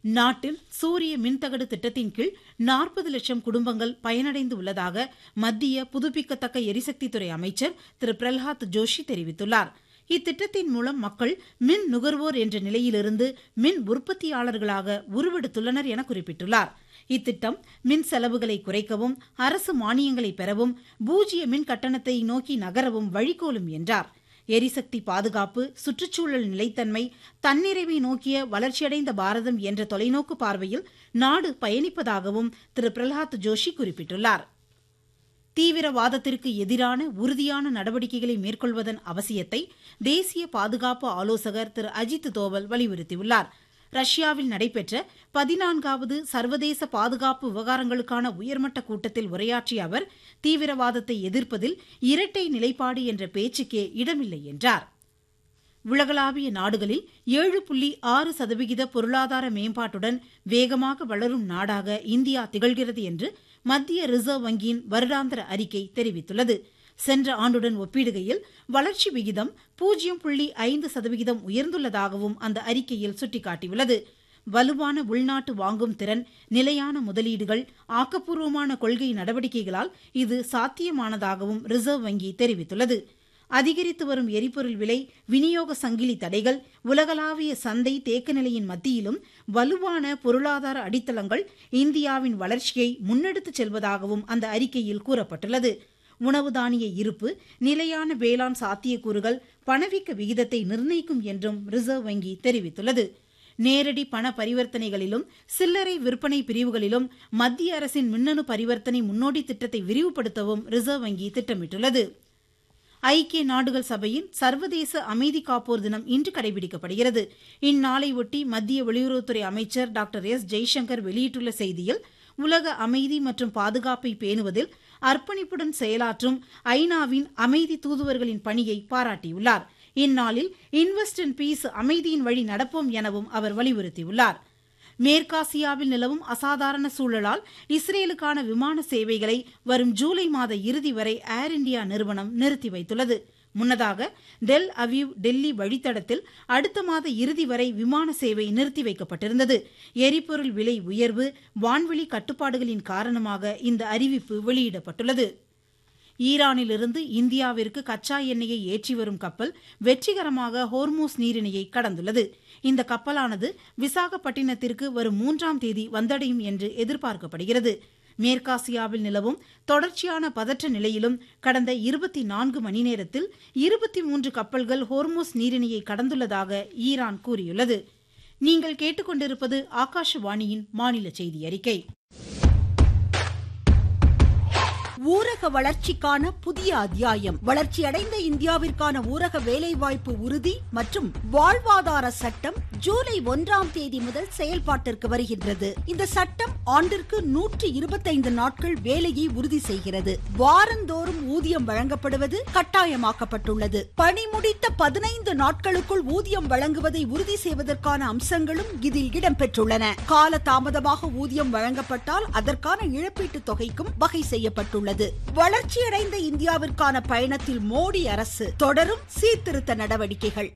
நாட்டில் சூரிய மின்தகடு திட்டத்தின் கீழ் நாற்பது லட்சம் குடும்பங்கள் பயனடைந்து உள்ளதாக மத்திய புதுப்பிக்கத்தக்க எரிசக்தித்துறை அமைச்சர் திரு பிரல்ஹாத் ஜோஷி தெரிவித்துள்ளார் இத்திட்டத்தின் மூலம் மக்கள் மின் நுகர்வோர் என்ற நிலையிலிருந்து மின் உற்பத்தியாளர்களாக உருவெடுத்துள்ளனர் என குறிப்பிட்டுள்ளார் இத்திட்டம் மின் செலவுகளை குறைக்கவும் அரசு மானியங்களை பெறவும் பூஜ்ய மின் கட்டணத்தை நோக்கி நகரவும் வழிகோலும் என்றார் எரிசக்தி பாதுகாப்பு சுற்றுச்சூழல் நிலைத்தன்மை தன்னிறைவை நோக்கிய வளர்ச்சியடைந்த பாரதம் என்ற தொலைநோக்கு பார்வையில் நாடு பயணிப்பதாகவும் திரு பிரல்ஹாத் ஜோஷி குறிப்பிட்டுள்ளார் தீவிரவாதத்திற்கு எதிரான உறுதியான நடவடிக்கைகளை மேற்கொள்வதன் அவசியத்தை தேசிய பாதுகாப்பு ஆலோசகர் திரு அஜித் தோவல் வலியுறுத்தியுள்ளார் ரஷ்யாவில் நடைபெற்ற பதினான்காவது சர்வதேச பாதுகாப்பு விவகாரங்களுக்கான உயர்மட்ட கூட்டத்தில் உரையாற்றிய அவர் தீவிரவாதத்தை எதிர்ப்பதில் இரட்டை நிலைப்பாடு என்ற பேச்சுக்கே இடமில்லை என்றார் உலகளாவிய நாடுகளில் ஏழு புள்ளி ஆறு சதவிகித பொருளாதார மேம்பாட்டுடன் வேகமாக வளரும் நாடாக இந்தியா திகழ்கிறது என்று மத்திய ரிசர்வ் வங்கியின் வருடாந்திர அறிக்கை தெரிவித்துள்ளது சென்ற ஆண்டுடன் ஒப்பிடுகையில் வளர்ச்சி விகிதம் பூஜ்ஜியம் புள்ளி ஐந்து சதவிகிதம் உயர்ந்துள்ளதாகவும் அந்த அறிக்கையில் சுட்டிக்காட்டியுள்ளது வலுவான உள்நாட்டு வாங்கும் திறன் நிலையான முதலீடுகள் ஆக்கப்பூர்வமான கொள்கை நடவடிக்கைகளால் இது சாத்தியமானதாகவும் ரிசர்வ் வங்கி தெரிவித்துள்ளது அதிகரித்து வரும் எரிபொருள் விலை விநியோக சங்கிலி தடைகள் உலகளாவிய சந்தை தேக்க நிலையின் மத்தியிலும் வலுவான பொருளாதார அடித்தளங்கள் இந்தியாவின் வளர்ச்சியை முன்னெடுத்துச் செல்வதாகவும் அந்த அறிக்கையில் கூறப்பட்டுள்ளது உணவு தானிய இருப்பு நிலையான வேளாண் சாத்தியக்கூறுகள் பணவீக்க விகிதத்தை நிர்ணயிக்கும் என்றும் ரிசர்வ் வங்கி தெரிவித்துள்ளது நேரடி பண பரிவர்த்தனைகளிலும் சில்லறை விற்பனை பிரிவுகளிலும் மத்திய அரசின் மின்னணு பரிவர்த்தனை முன்னோடி திட்டத்தை விரிவுபடுத்தவும் ரிசர்வ் வங்கி திட்டமிட்டுள்ளது ஐக்கிய நாடுகள் சபையின் சர்வதேச அமைதி காப்போர் தினம் இன்று கடைபிடிக்கப்படுகிறது இந்நாளையொட்டி மத்திய வெளியுறவுத்துறை அமைச்சர் டாக்டர் எஸ் ஜெய்சங்கர் வெளியிட்டுள்ள செய்தியில் உலக அமைதி மற்றும் பாதுகாப்பை பேணுவதில் அர்ப்பணிப்புடன் செயலாற்றும் ஐநாவின் அமைதி தூதுவர்களின் பணியை பாராட்டியுள்ளார் இந்நாளில் இன்வெஸ்ட் இன் பீஸ் அமைதியின் வழி நடப்போம் எனவும் அவர் வலியுறுத்தியுள்ளார் மேற்காசியாவில் நிலவும் அசாதாரண சூழலால் இஸ்ரேலுக்கான விமான சேவைகளை வரும் ஜூலை மாத இறுதி வரை ஏர் இண்டியா நிறுவனம் நிறுத்தி வைத்துள்ளது முன்னதாக டெல் அவீவ் டெல்லி வழித்தடத்தில் அடுத்த மாத இறுதி வரை விமான சேவை நிறுத்தி வைக்கப்பட்டிருந்தது எரிபொருள் விலை உயர்வு வான்வெளி கட்டுப்பாடுகளின் காரணமாக இந்த அறிவிப்பு வெளியிடப்பட்டுள்ளது ஈரானிலிருந்து இந்தியாவிற்கு கச்சா எண்ணெயை ஏற்றி வரும் கப்பல் வெற்றிகரமாக ஹோர்மூஸ் நீரிணையை கடந்துள்ளது இந்த கப்பலானது விசாகப்பட்டினத்திற்கு வரும் மூன்றாம் தேதி வந்தடையும் என்று எதிர்பார்க்கப்படுகிறது மேற்காசியாவில் நிலவும் தொடர்ச்சியான பதற்ற நிலையிலும் கடந்த இருபத்தி நான்கு மணி நேரத்தில் இருபத்தி மூன்று கப்பல்கள் ஹோர்மூஸ் நீரிணையை கடந்துள்ளதாக ஈரான் கூறியுள்ளது நீங்கள் கேட்டுக்கொண்டிருப்பது ஆகாஷவாணியின் மாநில செய்தி அறிக்கை ஊரக வளர்ச்சிக்கான புதிய அத்தியாயம் வளர்ச்சியடைந்த இந்தியாவிற்கான ஊரக வேலைவாய்ப்பு உறுதி மற்றும் வாழ்வாதார சட்டம் ஜூலை ஒன்றாம் தேதி முதல் செயல்பாட்டிற்கு வருகின்றது இந்த சட்டம் ஆண்டிற்கு நூற்று இருபத்தைந்து நாட்கள் வேலையை உறுதி செய்கிறது வாரந்தோறும் ஊதியம் வழங்கப்படுவது கட்டாயமாக்கப்பட்டுள்ளது பணி முடித்த பதினைந்து நாட்களுக்குள் ஊதியம் வழங்குவதை உறுதி செய்வதற்கான அம்சங்களும் இதில் இடம்பெற்றுள்ளன கால தாமதமாக ஊதியம் வழங்கப்பட்டால் அதற்கான இழப்பீட்டுத் தொகைக்கும் வகை செய்யப்பட்டுள்ளது உள்ளது வளர்ச்சியடைந்த இந்தியாவிற்கான பயணத்தில் மோடி அரசு தொடரும் சீர்திருத்த நடவடிக்கைகள்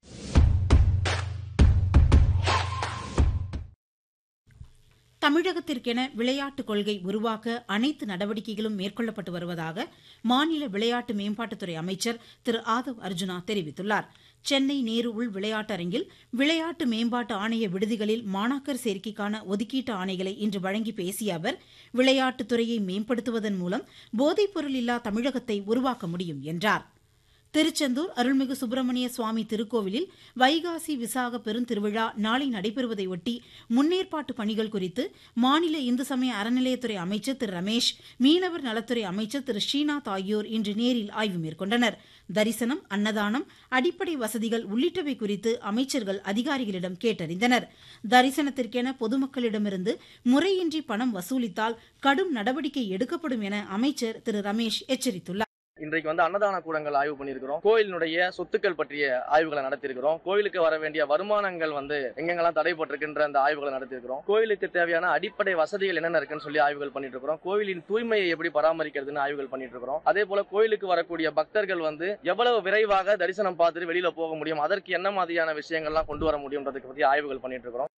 தமிழகத்திற்கென விளையாட்டுக் கொள்கை உருவாக்க அனைத்து நடவடிக்கைகளும் மேற்கொள்ளப்பட்டு வருவதாக மாநில விளையாட்டு மேம்பாட்டுத்துறை அமைச்சர் திரு ஆதவ் அர்ஜுனா தெரிவித்துள்ளார் சென்னை நேரு உள் விளையாட்டரங்கில் விளையாட்டு மேம்பாட்டு ஆணைய விடுதிகளில் மாணாக்கர் சேர்க்கைக்கான ஒதுக்கீட்டு ஆணைகளை இன்று வழங்கி பேசிய அவர் விளையாட்டுத்துறையை மேம்படுத்துவதன் மூலம் போதைப்பொருள் இல்லா தமிழகத்தை உருவாக்க முடியும் என்றார் திருச்செந்தூர் அருள்மிகு சுப்பிரமணிய சுவாமி திருக்கோவிலில் வைகாசி விசாக பெருந்திருவிழா நாளை நடைபெறுவதையொட்டி முன்னேற்பாட்டு பணிகள் குறித்து மாநில இந்து சமய அறநிலையத்துறை அமைச்சர் திரு ரமேஷ் மீனவர் நலத்துறை அமைச்சர் திரு ஸ்ரீநாத் ஆகியோர் இன்று நேரில் ஆய்வு மேற்கொண்டனர் தரிசனம் அன்னதானம் அடிப்படை வசதிகள் உள்ளிட்டவை குறித்து அமைச்சர்கள் அதிகாரிகளிடம் கேட்டறிந்தனர் தரிசனத்திற்கென பொதுமக்களிடமிருந்து முறையின்றி பணம் வசூலித்தால் கடும் நடவடிக்கை எடுக்கப்படும் என அமைச்சர் திரு ரமேஷ் எச்சரித்துள்ளார் இன்றைக்கு வந்து அன்னதான கூடங்கள் ஆய்வு பண்ணியிருக்கிறோம் கோயிலினுடைய சொத்துக்கள் பற்றிய ஆய்வுகளை நடத்தியிருக்கிறோம் கோயிலுக்கு வர வேண்டிய வருமானங்கள் வந்து எங்கெங்கெல்லாம் தடைப்பட்டிருக்கின்ற அந்த ஆய்வுகளை நடத்தியிருக்கிறோம் கோயிலுக்கு தேவையான அடிப்படை வசதிகள் என்னென்ன இருக்குன்னு சொல்லி ஆய்வுகள் பண்ணிட்டு இருக்கிறோம் கோயிலின் தூய்மையை எப்படி பராமரிக்கிறதுன்னு ஆய்வுகள் பண்ணிட்டு இருக்கிறோம் அதே போல கோயிலுக்கு வரக்கூடிய பக்தர்கள் வந்து எவ்வளவு விரைவாக தரிசனம் பார்த்துட்டு வெளியில போக முடியும் அதற்கு என்ன மாதிரியான விஷயங்கள்லாம் கொண்டு வர முடியும்ன்றதுக்கு பற்றி ஆய்வுகள் பண்ணிட்டு இருக்கிறோம்